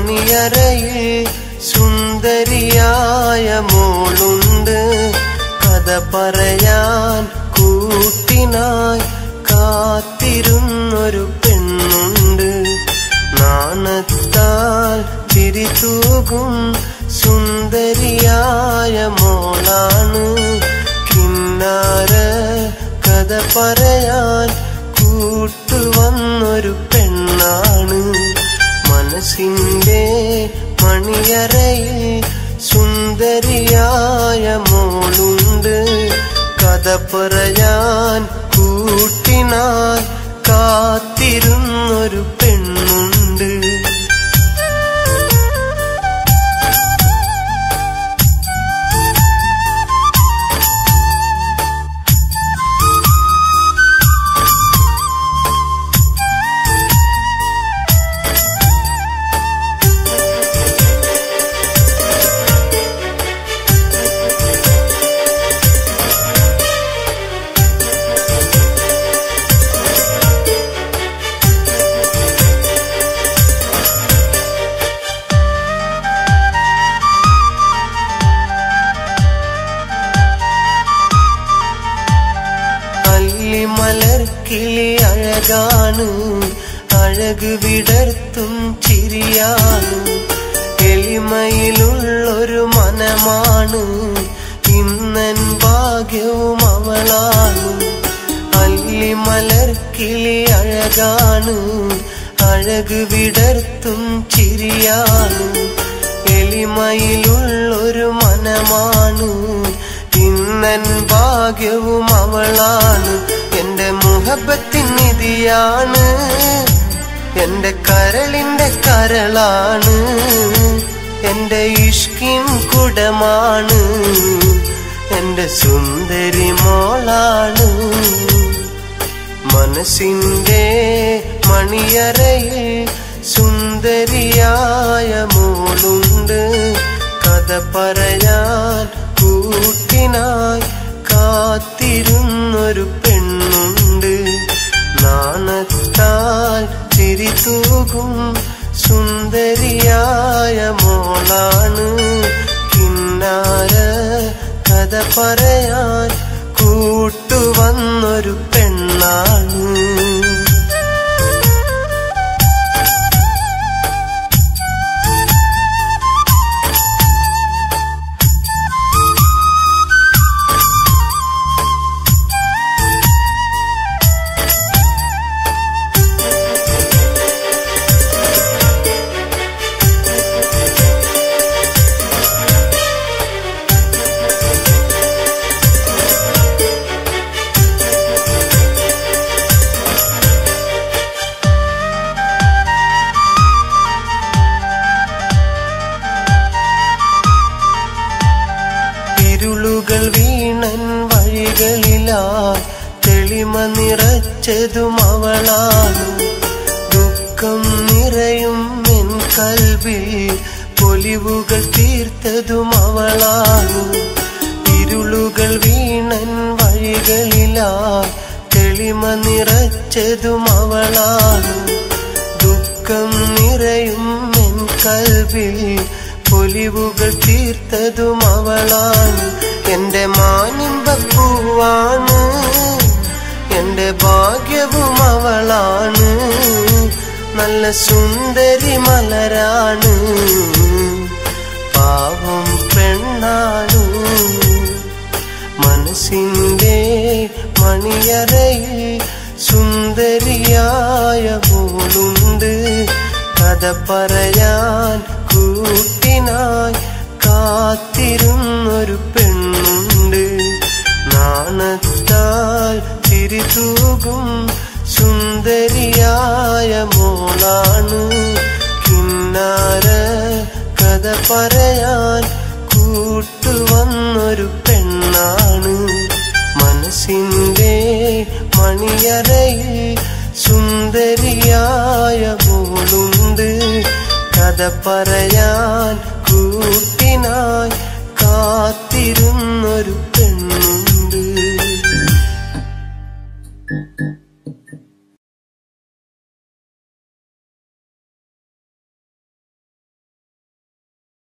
മണിയറയിൽ സുന്ദരിയായ മോളുണ്ട് കഥ പറയാൻ കൂട്ടിനായി കാത്തിരുന്നൊരു പെണ്ണുണ്ട് നാണത്താൽ തിരിതൂകും സുന്ദരിയായ മോളാണ് കിന്നാര കഥ പറയാൻ കൂട്ടുവന്നൊരു പെണ്ണാണ് മനസ്സിന്റെ മണിയറയിൽ സുന്ദരിയായ മോളുണ്ട് കഥ പറയാൻ കൂട്ടിനായി കാത്തിരുന്നൊരു പെണ്ണുണ്ട് അല്ലിമലർ കിളി അഴകാണ് അഴക് വിടർത്തും ചിരിയാണ് എളിമയിലുള്ളൊരു മനമാണ് ഇന്നൻ ഭാഗ്യവും അവളാണ് അല്ലിമലർ കിളി അഴകാണ് അഴക് വിടർത്തും ചിരിയാണ് എളിമയിലുള്ളൊരു മനമാണ് ഇന്നൻ ഭാഗ്യവും അവളാണ് എന്റെ മുഹബത്തിൻ നിധിയാണ് എന്റെ കരളിന്റെ കരളാണ് എന്റെ ഇഷ്കിൻ കുടമാണ് എന്റെ സുന്ദരി മോളാണ് മനസ്സിന്റെ മണിയറയിൽ സുന്ദരിയായ മോളുണ്ട് കഥ പറയാൻ കൂട്ടിനായി കാത്തിരുന്നൊരു പെണ്ണുണ്ട് നാണത്താൽ ചിരിതൂകും സുന്ദരിയായ മോളാണ് കിന്നാര കഥ പറയാൻ കൂട്ടുവന്നൊരു പെണ്ണാണ് ഇരുളുകൾ വീണൻ വഴികളിലായി തെളിമ നിറച്ചതും അവളാണ് ദുഃഖം നിറയും എൻ കൽവിൽ പൊലിവുകൾ തീർത്തതും അവളാണ് ഇരുളുകൾ വീണൻ വഴികളിലായി തെളിമ നിറച്ചതും അവളാണ് ദുഃഖം നിറയും എൻ കൽവിൽ പൊലിവുകൾ തീർത്തതും അവളാണ് എന്റെ മാനിമ്പപ്പൂവാണ് എന്റെ ഭാഗ്യവും അവളാണ് നല്ല സുന്ദരി മലരാണ് പാവം പെണ്ണാണ് മനസ്സിന്റെ മണിയറയിൽ സുന്ദരിയായ പോലുണ്ട് കഥ പറയാൻ കൂട്ടിനായി കാത്തിരുന്നൊരു പെണ്ണുണ്ട് നാണത്താൽ തിരിതൂകും സുന്ദരിയായ മോളാണ് കിന്നാര കഥ പറയാൻ കൂട്ടുവന്നൊരു പെണ്ണാണ് മനസ്സിന്റെ മണിയറയിൽ സുന്ദരിയായ മോളുണ്ട് കഥ പറയാൻ കൂട്ടിനായി കാത്തിരുന്നൊരു പെണ്ണുണ്ട്